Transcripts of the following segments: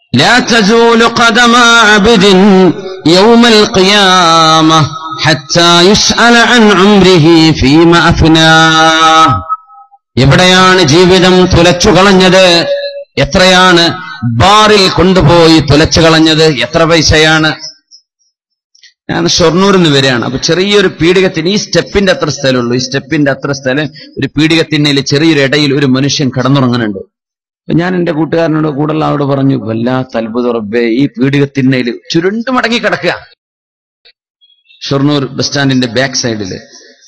لا تزول قدم عبد يوم القيامة حتى يسأل عن عمره فيما أفناه എവിടെയാണ് ജീവിതം തുലച്ചു കളഞ്ഞത് എത്രയാണ് ബാറിൽ കൊണ്ടുപോയി തുലച്ചു കളഞ്ഞത് എത്ര പൈസയാണ് ഞാൻ ഷൊർണൂരിൽ നിന്ന് വരികയാണ് അപ്പൊ ചെറിയൊരു പീഡികത്തിന് ഈ സ്റ്റെപ്പിന്റെ അത്ര സ്ഥലമുള്ളൂ ഈ സ്റ്റെപ്പിന്റെ അത്ര സ്ഥലം ഒരു പീഡികത്തിന്നയിൽ ചെറിയൊരു ഇടയിൽ ഒരു മനുഷ്യൻ കിടന്നുറങ്ങുന്നുണ്ട് അപ്പൊ ഞാൻ എന്റെ കൂട്ടുകാരനോട് കൂടുതൽ ആളോട് പറഞ്ഞു വല്ലാത്ത അത്ഭുത റബ്ബേ ഈ പീഡികത്തിന്നയിൽ ചുരുണ്ടു മടങ്ങി കിടക്കുക ഷൊർണൂർ ബസ് സ്റ്റാൻഡിന്റെ ബാക്ക് സൈഡില്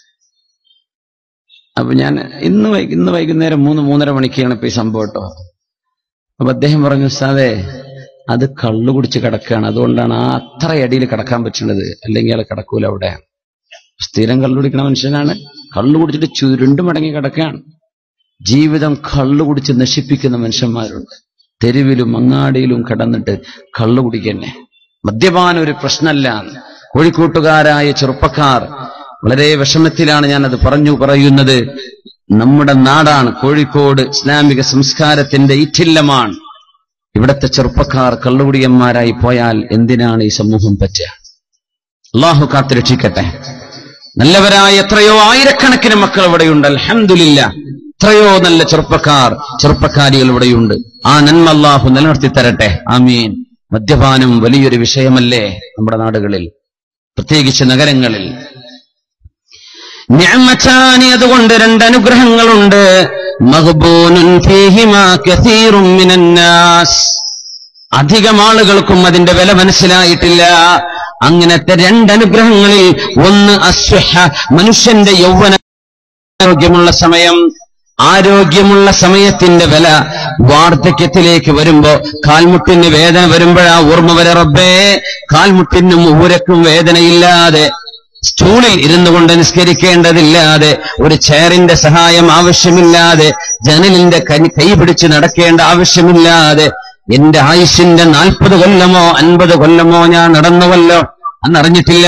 അപ്പൊ ഞാൻ ഇന്ന് വൈ- ഇന്ന് വൈകുന്നേരം മൂന്ന് മൂന്നര മണിക്കാണ് ഇപ്പൊ ഈ സംഭവം കേട്ടോ അപ്പൊ അദ്ദേഹം പറഞ്ഞു ഉസ്താദേ അത് കള്ളു കുടിച്ച് കിടക്കുകയാണ് അതുകൊണ്ടാണ് ആ അത്ര അടിയിൽ കിടക്കാൻ പറ്റുന്നത് അല്ലെങ്കിൽ അയാൾ കിടക്കൂല അവിടെ സ്ഥിരം കള്ളു കുടിക്കണ മനുഷ്യനാണ് കള്ളു കുടിച്ചിട്ട് ചുരുണ്ടു മടങ്ങി കിടക്കുകയാണ് ജീവിതം കള്ളു കുടിച്ച് നശിപ്പിക്കുന്ന മനുഷ്യന്മാരുണ്ട് തെരുവിലും അങ്ങാടിയിലും കിടന്നിട്ട് കള്ളു കുടിക്കന്നെ മദ്യപാനം ഒരു പ്രശ്നമല്ല കോഴിക്കോട്ടുകാരായ ചെറുപ്പക്കാർ വളരെ വിഷമത്തിലാണ് ഞാൻ അത് പറഞ്ഞു പറയുന്നത് നമ്മുടെ നാടാണ് കോഴിക്കോട് ഇസ്ലാമിക സംസ്കാരത്തിന്റെ ഇറ്റില്ലമാണ് ഇവിടത്തെ ചെറുപ്പക്കാർ കള്ളുകുടിയന്മാരായി പോയാൽ എന്തിനാണ് ഈ സമൂഹം പറ്റുക അള്ളാഹു കാത്തുരക്ഷിക്കട്ടെ നല്ലവരായ എത്രയോ ആയിരക്കണക്കിന് മക്കൾ ഇവിടെയുണ്ട് അൽഹംദുലില്ല എത്രയോ നല്ല ചെറുപ്പക്കാർ ചെറുപ്പക്കാരികൾ ഇവിടെയുണ്ട് ആ നന്മ അള്ളാഹു നിലനിർത്തി തരട്ടെ ആമീൻ മദ്യപാനം വലിയൊരു വിഷയമല്ലേ നമ്മുടെ നാടുകളിൽ പ്രത്യേകിച്ച് നഗരങ്ങളിൽ നിഅമത്താനി അതുകൊണ്ട് രണ്ട് അനുഗ്രഹങ്ങളുണ്ട് മഹ്ബൂനുൻ ഫീഹിമാ കസീറും മിനന്നാസ് അധികം ആളുകൾക്കും അതിന്റെ വില മനസ്സിലായിട്ടില്ല അങ്ങനത്തെ രണ്ട് അനുഗ്രഹങ്ങളിൽ ഒന്ന് അസ്വഹ മനുഷ്യന്റെ യൗവന ആരോഗ്യമുള്ള സമയം ആരോഗ്യമുള്ള സമയത്തിന്റെ വില വാർദ്ധക്യത്തിലേക്ക് വരുമ്പോ കാൽമുട്ടിന് വേദന വരുമ്പോഴാ ഓർമ്മ വരെ റബ്ബേ കാൽമുട്ടിനും ഊരക്കും വേദനയില്ലാതെ സ്റ്റൂളിൽ ഇരുന്നു കൊണ്ട് നിസ്കരിക്കേണ്ടതില്ലാതെ ഒരു ചെയറിന്റെ സഹായം ആവശ്യമില്ലാതെ ജനലിന്റെ കൈ കൈ പിടിച്ച് നടക്കേണ്ട ആവശ്യമില്ലാതെ എന്റെ ആയുഷിന്റെ നാൽപ്പത് കൊല്ലമോ അൻപത് കൊല്ലമോ ഞാൻ നടന്നുവല്ലോ അന്നറിഞ്ഞിട്ടില്ല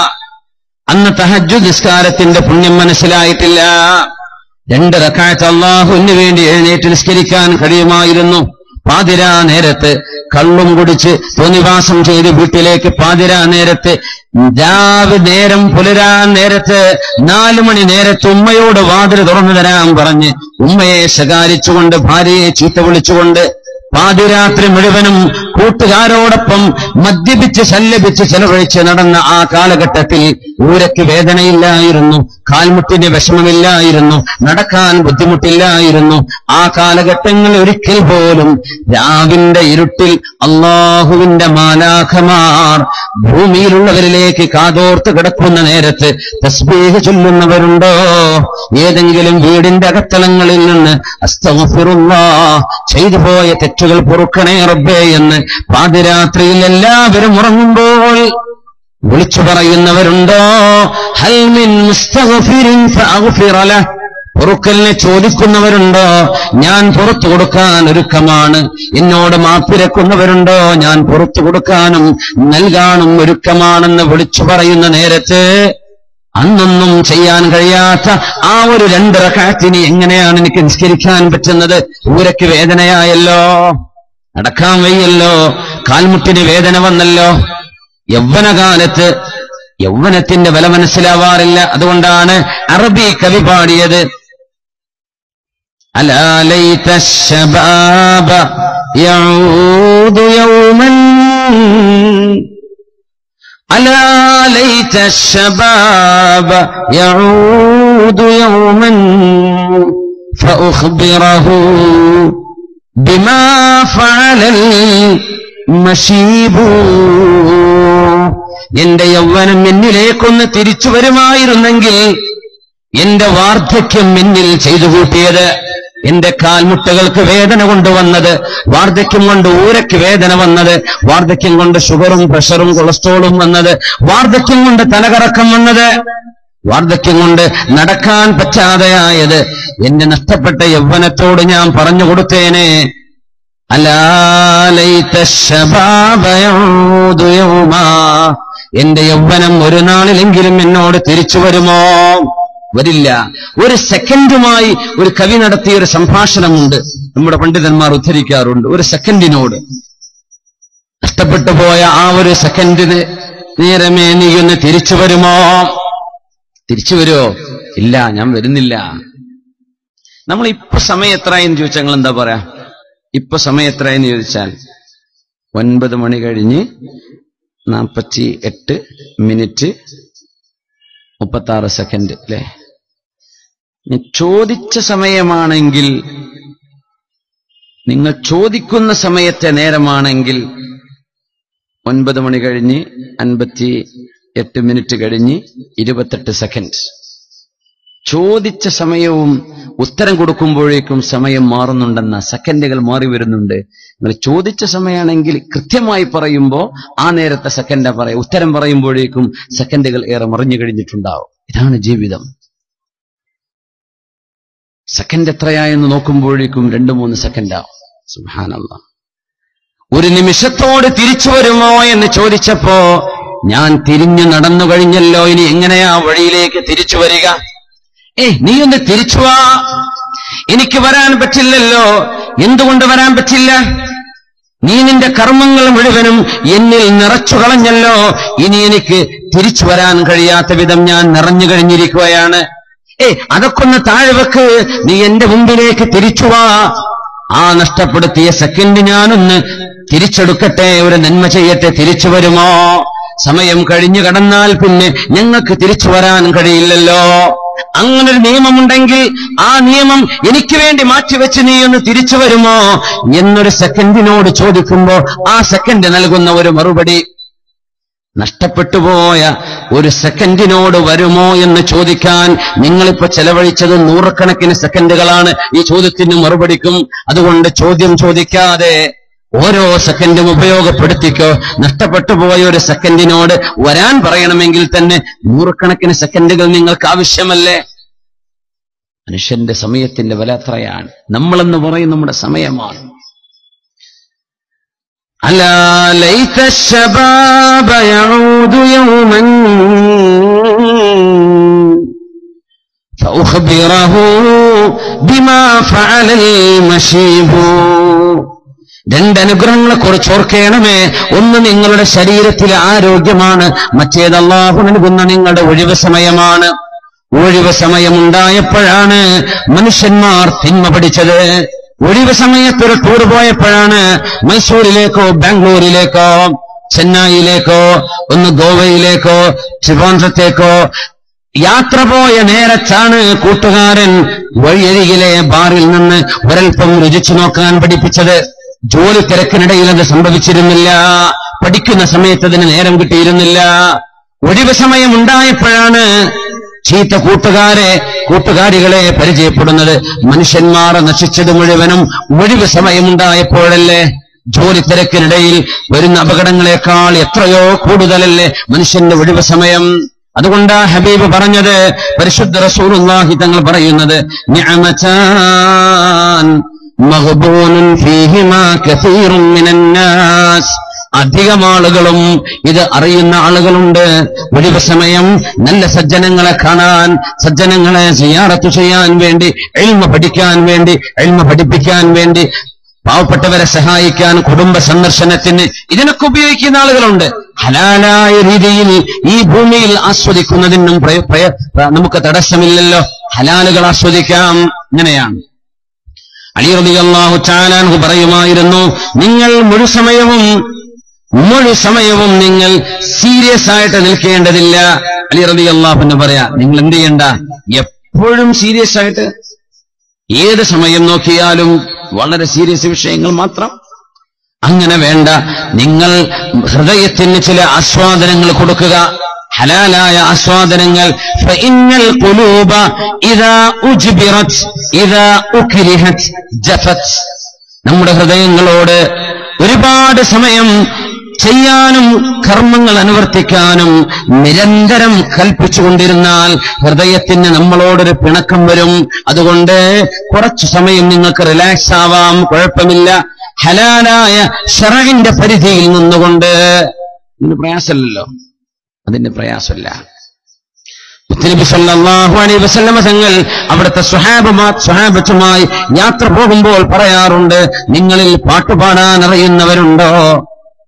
അന്ന് തഹജു നിസ്കാരത്തിന്റെ പുണ്യം മനസ്സിലായിട്ടില്ല രണ്ട് റക്കായത്ത് അള്ളാഹുവിന് വേണ്ടി എഴുന്നേറ്റ് നിസ്കരിക്കാൻ കഴിയുമായിരുന്നു പാതിരാ നേരത്ത് കള്ളും കുടിച്ച് തോന്നിവാസം ചെയ്ത് വീട്ടിലേക്ക് പാതിരാ നേരത്ത് രാവ് നേരം പുലരാൻ നേരത്ത് നാലു മണി നേരത്ത് ഉമ്മയോട് വാതിൽ തുറന്നു തരാൻ പറഞ്ഞ് ഉമ്മയെ ശകാരിച്ചുകൊണ്ട് ഭാര്യയെ ചീത്ത വിളിച്ചുകൊണ്ട് പാതിരാത്രി മുഴുവനും കൂട്ടുകാരോടൊപ്പം മദ്യപിച്ച് ശല്യപിച്ച് ചെലവഴിച്ച് നടന്ന ആ കാലഘട്ടത്തിൽ ഊരയ്ക്ക് വേദനയില്ലായിരുന്നു കാൽമുട്ടിന് വിഷമമില്ലായിരുന്നു നടക്കാൻ ബുദ്ധിമുട്ടില്ലായിരുന്നു ആ കാലഘട്ടങ്ങളിൽ ഒരിക്കൽ പോലും രാവിന്റെ ഇരുട്ടിൽ അള്ളാഹുവിന്റെ മാലാഖമാർ ഭൂമിയിലുള്ളവരിലേക്ക് കാതോർത്ത് കിടക്കുന്ന നേരത്ത് തസ്ബീഹ് ചൊല്ലുന്നവരുണ്ടോ ഏതെങ്കിലും വീടിന്റെ അകത്തളങ്ങളിൽ നിന്ന് അസ്തഗ്ഫിറുല്ലാ ചെയ്തു പോയ തെറ്റുകൾ പൊറുക്കണേ റബ്ബേ എന്ന് പാതിരാത്രിയിൽ എല്ലാവരും ഉറങ്ങുമ്പോൾ വിളിച്ചു പറയുന്നവരുണ്ടോ ഹൽമിൻ മുസ്തഗ്ഫിരിൻ ഫഅഗ്ഫിറ ലഹ് പൊറുക്കലിനെ ചോദിക്കുന്നവരുണ്ടോ ഞാൻ പുറത്തു കൊടുക്കാൻ ഒരുക്കമാണ് എന്നോട് മാപ്പിരക്കുന്നവരുണ്ടോ ഞാൻ പുറത്തു കൊടുക്കാനും നൽകാനും ഒരുക്കമാണെന്ന് വിളിച്ചു പറയുന്ന നേരത്ത് അന്നൊന്നും ചെയ്യാൻ കഴിയാത്ത ആ ഒരു രണ്ട് റക്കാറ്റിനി എങ്ങനെയാണ് എനിക്ക് നിസ്കരിക്കാൻ പറ്റുന്നത് ഊരയ്ക്ക് വേദനയായല്ലോ നടക്കാൻ വയ്യല്ലോ കാൽമുട്ടിന് വേദന വന്നല്ലോ യൗവനകാലത്ത് യൗവനത്തിന്റെ വില മനസ്സിലാവാറില്ല അതുകൊണ്ടാണ് അറബി കവി പാടിയത് ألا ليت الشباب يعود يوما ألا ليت الشباب يعود يوما فأخبره بما فعل المشيب എന്റെ യൗവനം എന്നിലേക്കൊന്ന് തിരിച്ചു വരുമായിരുന്നെങ്കിൽ എന്റെ വാർദ്ധക്യം എന്നിൽ ചെയ്തു കൂട്ടിയത് എന്റെ കാൽമുട്ടുകൾക്ക് വേദന കൊണ്ടുവന്നത് വാർദ്ധക്യം കൊണ്ട് ഊരയ്ക്ക് വേദന വന്നത് വാർദ്ധക്യം കൊണ്ട് ഷുഗറും പ്രഷറും കൊളസ്ട്രോളും വന്നത് വാർദ്ധക്യം കൊണ്ട് തലകറക്കം വന്നത് വാർദ്ധക്യം കൊണ്ട് നടക്കാൻ പറ്റാതെയായത് എന്റെ നഷ്ടപ്പെട്ട യൗവനത്തോട് ഞാൻ പറഞ്ഞു കൊടുത്തേനെ അലാലൈത ശബാബയൂദു യൗമാ. എന്റെ യൗവനം ഒരു നാളിലെങ്കിലും എന്നോട് തിരിച്ചു വരുമോ വരില്ല ഒരു സെക്കൻഡുമായി ഒരു കവി നടത്തിയ ഒരു സംഭാഷണമുണ്ട് നമ്മുടെ പണ്ഡിതന്മാർ ഉദ്ധരിക്കാറുണ്ട് ഒരു സെക്കൻഡിനോട് നഷ്ടപ്പെട്ടു പോയ ആ ഒരു സെക്കൻഡിന് നേരമേ നീ ഒന്ന് തിരിച്ചു വരുമോ തിരിച്ചു വരുമോ ഇല്ല ഞാൻ വരുന്നില്ല നമ്മൾ ഇപ്പൊ സമയം എത്രയെന്ന് ചോദിച്ചാൽ നിങ്ങൾ എന്താ പറയാ ഇപ്പൊ സമയം എത്രയെന്ന് ചോദിച്ചാൽ ഒൻപത് മണി കഴിഞ്ഞ് നാൽപ്പത്തി എട്ട് മിനിറ്റ് മുപ്പത്തി ആറ് സെക്കൻഡ് അല്ലേ ഇനി ചോദിച്ച സമയമാണെങ്കിൽ നിങ്ങൾ ചോദിക്കുന്ന സമയത്തെ നേരമാണെങ്കിൽ ഒൻപത് മണി കഴിഞ്ഞ് അൻപത്തി എട്ട് മിനിറ്റ് കഴിഞ്ഞ് ഇരുപത്തെട്ട് സെക്കൻഡ് ചോദിച്ച സമയവും ഉത്തരം കൊടുക്കുമ്പോഴേക്കും സമയം മാറുന്നുണ്ടെന്ന സെക്കൻഡുകൾ മാറി വരുന്നുണ്ട് നിങ്ങൾ ചോദിച്ച സമയമാണെങ്കിൽ കൃത്യമായി പറയുമ്പോൾ ആ നേരത്തെ സെക്കൻഡാ പറയാം ഉത്തരം പറയുമ്പോഴേക്കും സെക്കൻഡുകൾ ഏറെ മറിഞ്ഞു കഴിഞ്ഞിട്ടുണ്ടാവും ഇതാണ് ജീവിതം സെക്കൻഡ് എത്രയായെന്ന് നോക്കുമ്പോഴേക്കും രണ്ടു മൂന്ന് സെക്കൻഡാവും സുഹാനല്ല ഒരു നിമിഷത്തോട് തിരിച്ചു വരുമോ എന്ന് ചോദിച്ചപ്പോ ഞാൻ തിരിഞ്ഞു നടന്നു കഴിഞ്ഞല്ലോ ഇനി എങ്ങനെയാ വഴിയിലേക്ക് തിരിച്ചു വരിക ഏ നീ ഒന്ന് തിരിച്ചു വാ എനിക്ക് വരാൻ പറ്റില്ലല്ലോ എന്തുകൊണ്ട് വരാൻ പറ്റില്ല നീ നിന്റെ കർമ്മങ്ങൾ മുഴുവനും എന്നിൽ നിറച്ചു കളഞ്ഞല്ലോ ഇനി എനിക്ക് തിരിച്ചു വരാൻ കഴിയാത്ത വിധം ഞാൻ നിറഞ്ഞു കഴിഞ്ഞിരിക്കുകയാണ് ഏ അതൊക്കെ ഒന്ന് താഴെ വെക്ക് നീ എന്റെ മുമ്പിലേക്ക് തിരിച്ചു വാ ആ നഷ്ടപ്പെടുത്തിയ സെക്കൻഡ് ഞാനൊന്ന് തിരിച്ചെടുക്കട്ടെ ഒരു നന്മ ചെയ്യട്ടെ തിരിച്ചു വരുമോ സമയം കഴിഞ്ഞു കടന്നാൽ പിന്നെ ഞങ്ങൾക്ക് തിരിച്ചു വരാൻ കഴിയില്ലല്ലോ അങ്ങനൊരു നിയമമുണ്ടെങ്കിൽ ആ നിയമം എനിക്ക് വേണ്ടി മാറ്റിവെച്ച് നീ ഒന്ന് തിരിച്ചു വരുമോ എന്നൊരു സെക്കൻഡിനോട് ചോദിക്കുമ്പോ ആ സെക്കൻഡ് നൽകുന്ന ഒരു മറുപടി നഷ്ടപ്പെട്ടുപോയ ഒരു സെക്കൻഡിനോട് വരുമോ എന്ന് ചോദിക്കാൻ നിങ്ങളിപ്പോ ചെലവഴിച്ചത് നൂറുകണക്കിന് സെക്കൻഡുകളാണ് ഈ ചോദ്യത്തിന് മറുപടിക്കും അതുകൊണ്ട് ചോദ്യം ചോദിക്കാതെ ഓരോ സെക്കൻഡും ഉപയോഗപ്പെടുത്തിക്കോ നഷ്ടപ്പെട്ടു പോയ ഒരു സെക്കൻഡിനോട് വരാൻ പറയണമെങ്കിൽ തന്നെ നൂറുകണക്കിന് സെക്കൻഡുകൾ നിങ്ങൾക്ക് ആവശ്യമല്ലേ മനുഷ്യന്റെ സമയത്തിന്റെ വില അത്രയാണ് നമ്മളെന്ന് പറയും നമ്മുടെ സമയമാണ് ألا ليت الشباب يعود يوما فأخبره بما فعل المشيب രണ്ടനുഗ്രഹങ്ങളെ കുറിച്ച് ഓർക്കണമേ ഒന്ന് നിങ്ങളുടെ ശരീരത്തിലെ ആരോഗ്യമാണ് മറ്റേത് അള്ളാഹു നൽകുന്ന നിങ്ങളുടെ ഒഴിവ് സമയമാണ് ഒഴിവ് സമയമുണ്ടായപ്പോഴാണ് മനുഷ്യന്മാർ തിന്മ പഠിച്ചത് ഒഴിവ് സമയത്തൊരു ടൂർ പോയപ്പോഴാണ് മൈസൂരിലേക്കോ ബാംഗ്ലൂരിലേക്കോ ചെന്നൈയിലേക്കോ ഒന്ന് ഗോവയിലേക്കോ ട്രിവാൻഡ്രത്തേക്കോ യാത്ര പോയ നേരത്താണ് കൂട്ടുകാരൻ വഴിയരികിലെ ബാറിൽ നിന്ന് ഒരൽപ്പം രുചിച്ചു നോക്കാൻ പഠിപ്പിച്ചത് ജോലി തിരക്കിനിടയിൽ അത് സംഭവിച്ചിരുന്നില്ല പഠിക്കുന്ന സമയത്ത് അതിന് നേരം കിട്ടിയിരുന്നില്ല ഒഴിവ് സമയം ഉണ്ടായപ്പോഴാണ് ചീത്ത കൂട്ടുകാരെ കൂട്ടുകാരികളെ പരിചയപ്പെടുന്നത് മനുഷ്യന്മാർ നശിച്ചത് മുഴുവനും ഒഴിവ് സമയമുണ്ടായപ്പോഴല്ലേ ജോലി തിരക്കിനിടയിൽ വരുന്ന അപകടങ്ങളെക്കാൾ എത്രയോ കൂടുതലല്ലേ മനുഷ്യന്റെ ഒഴിവ് സമയം അതുകൊണ്ടാ ഹബീബ് പറഞ്ഞത് പരിശുദ്ധ റസൂലുള്ളാഹി തങ്ങൾ പറയുന്നത് നിഅമതാൻ മഗ്ബൂനുൻ ഫീഹിമാ കസീറുൻ മിനന്നാസ് അധികം ആളുകളും ഇത് അറിയുന്ന ആളുകളുണ്ട് ഒഴിവ് സമയം നല്ല സജ്ജനങ്ങളെ കാണാൻ സജ്ജനങ്ങളെ സിയാറത്ത് ചെയ്യാൻ വേണ്ടി എൽമ പഠിക്കാൻ വേണ്ടി എൽമ പഠിപ്പിക്കാൻ വേണ്ടി പാവപ്പെട്ടവരെ സഹായിക്കാൻ കുടുംബ സന്ദർശനത്തിന് ഇതിനൊക്കെ ഉപയോഗിക്കുന്ന ആളുകളുണ്ട് ഹലാലായ രീതിയിൽ ഈ ഭൂമിയിൽ ആസ്വദിക്കുന്നതിനും പ്രയ- പ്രയ- നമുക്ക് തടസ്സമില്ലല്ലോ ഹലാലുകൾ ആസ്വദിക്കാം ഇങ്ങനെയാണ് അലി റളിയല്ലാഹു ചാലാൻഹു പറയുമായിരുന്നു നിങ്ങൾ മുഴുസമയവും മുഴു സമയവും നിങ്ങൾ സീരിയസ് ആയിട്ട് നിൽക്കേണ്ടതില്ല അലി റബി അള്ളാഹുന്ന് പറയാ നിങ്ങൾ എന്ത് ചെയ്യണ്ട എപ്പോഴും സീരിയസ് ആയിട്ട് ഏത് സമയം നോക്കിയാലും വളരെ സീരിയസ് വിഷയങ്ങൾ മാത്രം അങ്ങനെ വേണ്ട നിങ്ങൾ ഹൃദയത്തിന് ചില ആസ്വാദനങ്ങൾ കൊടുക്കുക ഹലാലായ ആസ്വാദനങ്ങൾ فإن القلوب إذا أجبرت إذا أكرهت جفت നമ്മുടെ ഹൃദയങ്ങളോട് ഒരുപാട് സമയം ചെയ്യാനും കർമ്മങ്ങൾ അനുവർത്തിക്കാനും നിരന്തരം കൽപ്പിച്ചുകൊണ്ടിരുന്നാൽ ഹൃദയത്തിന് നമ്മളോടൊരു പിണക്കം വരും അതുകൊണ്ട് കുറച്ചു സമയം നിങ്ങൾക്ക് റിലാക്സ് ആവാം കുഴപ്പമില്ല ഹലാലായ ഷറവിന്റെ പരിധിയിൽ നിന്നുകൊണ്ട് ഇതിന് പ്രയാസമല്ലല്ലോ അതിന്റെ പ്രയാസമില്ല മുത്തനബി സല്ലല്ലാഹു അലൈഹി വസല്ലമ തങ്ങൾ അവിടുത്തെ സ്വഹാബമാ സ്വഹാബത്തുമായി യാത്ര പോകുമ്പോൾ പറയാറുണ്ട് നിങ്ങളിൽ പാട്ടുപാടാൻ അറിയുന്നവരുണ്ടോ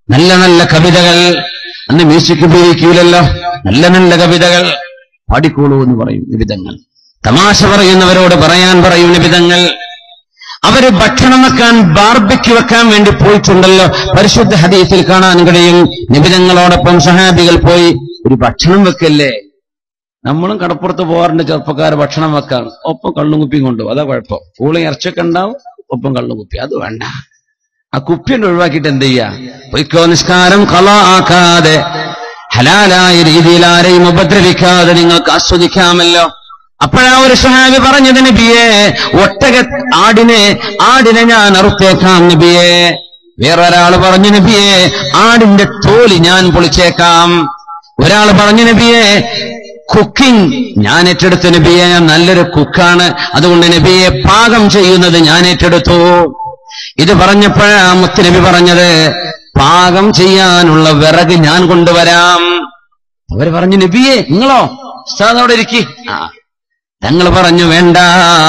നല്ല നല്ല കവിതകൾ അന്ന് മ്യൂസിക് ഉപയോഗിക്കൂലല്ലോ നല്ല നല്ല കവിതകൾ പാടിക്കോളൂ എന്ന് പറയും നിബിതങ്ങൾ തമാശ പറയുന്നവരോട് പറയാൻ പറയും നിബിതങ്ങൾ അവര് ഭക്ഷണം വെക്കാൻ ബാർബയ്ക്ക് വെക്കാൻ വേണ്ടി പോയിട്ടുണ്ടല്ലോ പരിശുദ്ധ ഹദീസിൽ കാണാൻ കഴിയും നിബിതങ്ങളോടൊപ്പം സഹാബികൾ പോയി ഒരു ഭക്ഷണം വെക്കല്ലേ നമ്മളും കടപ്പുറത്ത് പോകാറുണ്ട് ചെറുപ്പക്കാർ ഭക്ഷണം വെക്കാൻ ഒപ്പം കള്ളും കുപ്പിയും കൊണ്ടുപോകും അതാ കുഴപ്പം പൂളി ഇറച്ചൊക്കെ ഉണ്ടാവും ഒപ്പം കള്ളും കുപ്പി അത് വേണ്ട ആ കുപ്പിയൊന്ന് ഒഴിവാക്കിയിട്ട് എന്ത് ചെയ്യാ പൊയ്ക്കോ നിസ്കാരം കള ആക്കാതെ ഹലാലായ രീതിയിൽ ആരെയും ഉപദ്രവിക്കാതെ നിങ്ങൾക്ക് ആസ്വദിക്കാമല്ലോ അപ്പോഴാ ഒരു സഹാബി പറഞ്ഞത് നബിയെ ഒട്ടക ആടിനെ ആടിനെ ഞാൻ അറുത്തേക്കാം നബിയെ വേറൊരാൾ പറഞ്ഞു നബിയെ ആടിന്റെ തോലി ഞാൻ പൊളിച്ചേക്കാം ഒരാൾ പറഞ്ഞു നബിയെ കുക്കിംഗ് ഞാൻ ഏറ്റെടുത്ത നബിയെ ഞാൻ നല്ലൊരു കുക്കാണ് അതുകൊണ്ട് നബിയെ പാകം ചെയ്യുന്നത് ഞാൻ ഏറ്റെടുത്തു ഇത് പറഞ്ഞപ്പോഴാ മുത്തുനബി പറഞ്ഞത് പാകം ചെയ്യാനുള്ള വിറക് ഞാൻ കൊണ്ടുവരാം അവര് പറഞ്ഞു നബിയെ നിങ്ങളോ ഉസ്താദ് അവിടെ ഇരിക്കി ആ തങ്ങൾ പറഞ്ഞു വേണ്ട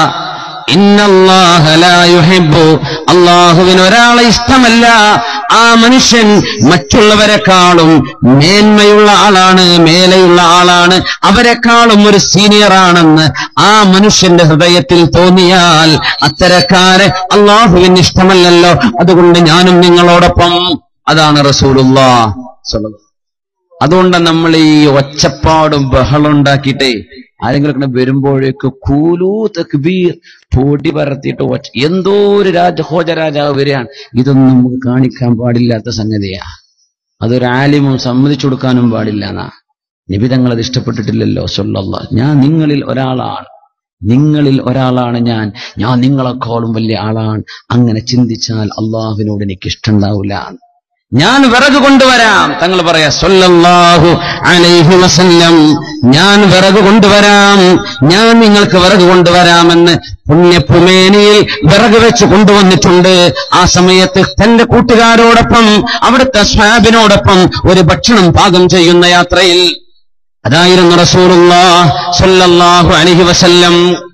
ഇന്നല്ലാഹ ലാ യുഹിബ്ബു അള്ളാഹുവിന് ഒരാളെ ഇഷ്ടമല്ല ആ മനുഷ്യൻ മറ്റുള്ളവരെക്കാളും മേന്മയുള്ള ആളാണ് മേലെയുള്ള ആളാണ് അവരെക്കാളും ഒരു സീനിയർ ആണെന്ന് ആ മനുഷ്യന്റെ ഹൃദയത്തിൽ തോന്നിയാൽ അത്തരക്കാരെ അള്ളാഹുവിന് ഇഷ്ടമല്ലല്ലോ അതുകൊണ്ട് ഞാനും നിങ്ങളോടൊപ്പം അതാണ് റസൂലുള്ള സ്വല്ലല്ലാഹു അതുകൊണ്ട് നമ്മൾ ഈ ഒച്ചപ്പാടും ബഹളം ഉണ്ടാക്കിയിട്ടേ ആരെങ്കിലും ഒക്കെ വരുമ്പോഴേക്ക് കൂലൂ തക്ബീർ പൊടി പരത്തിയിട്ട് ഒച്ച എന്തോ ഒരു രാജഹോജ രാജാവ് വരികയാണ് ഇതൊന്നും നമുക്ക് കാണിക്കാൻ പാടില്ലാത്ത സംഗതിയാ അതൊരു ആലിമും സമ്മതിച്ചു കൊടുക്കാനും പാടില്ല എന്നാ നിബിതങ്ങൾ അത് ഇഷ്ടപ്പെട്ടിട്ടില്ലല്ലോ സൊല്ലല്ല ഞാൻ നിങ്ങളിൽ ഒരാളാണ് നിങ്ങളിൽ ഒരാളാണ് ഞാൻ ഞാൻ നിങ്ങളെക്കാളും വലിയ ആളാണ് അങ്ങനെ ചിന്തിച്ചാൽ അള്ളാഹുവിനോട് എനിക്ക് ഇഷ്ടമുണ്ടാവില്ല ഞാൻ വിറക് കൊണ്ടുവരാം തങ്ങൾ പറയാ സൊല്ലാഹു അലൈഹി വസല്ലം ഞാൻ വിറക് കൊണ്ടുവരാം ഞാൻ നിങ്ങൾക്ക് വിറക് കൊണ്ടുവരാമെന്ന് പുണ്യപ്പുമേനിയിൽ വിറക് വെച്ച് കൊണ്ടുവന്നിട്ടുണ്ട് ആ സമയത്ത് തന്റെ കൂട്ടുകാരോടൊപ്പം അവിടുത്തെ സ്വാബിനോടൊപ്പം ഒരു ഭക്ഷണം പാകം ചെയ്യുന്ന യാത്രയിൽ അതായിരുന്നു റസൂലുള്ള സല്ലല്ലാഹു അലൈഹി വസല്ലം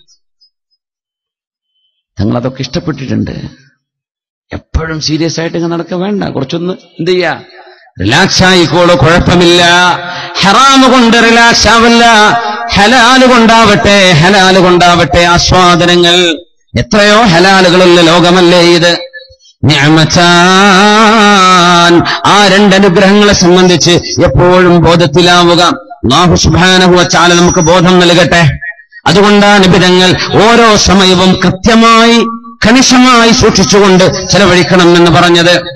തങ്ങൾ അതൊക്കെ ഇഷ്ടപ്പെട്ടിട്ടുണ്ട് എപ്പോഴും സീരിയസ് ആയിട്ട് ഇങ്ങനെ നടക്കാൻ വേണ്ട കുറച്ചൊന്ന് എന്ത് ചെയ്യാ റിലാക്സ് ആയിക്കോളൂ കുഴപ്പമില്ല ഹറാമ് കൊണ്ട് റിലാക്സ് ആവില്ല ഹലാല് കൊണ്ടാവട്ടെ ഹലാല് കൊണ്ടാവട്ടെ ആസ്വാദനങ്ങൾ എത്രയോ ഹലാലുകളുള്ള ലോകമല്ലേ ഇത് നിഅമതാൻ ആ രണ്ടനുഗ്രഹങ്ങളെ സംബന്ധിച്ച് എപ്പോഴും ബോധത്തിലാവുക അല്ലാഹു സുബ്ഹാനഹു വതആല നമുക്ക് ബോധം നൽകട്ടെ അതുകൊണ്ടാണ് നിബിധങ്ങൾ ഓരോ സമയവും കൃത്യമായി കണിശമായി സൂക്ഷിച്ചുകൊണ്ട് ചെലവഴിക്കണം എന്ന് പറഞ്ഞത്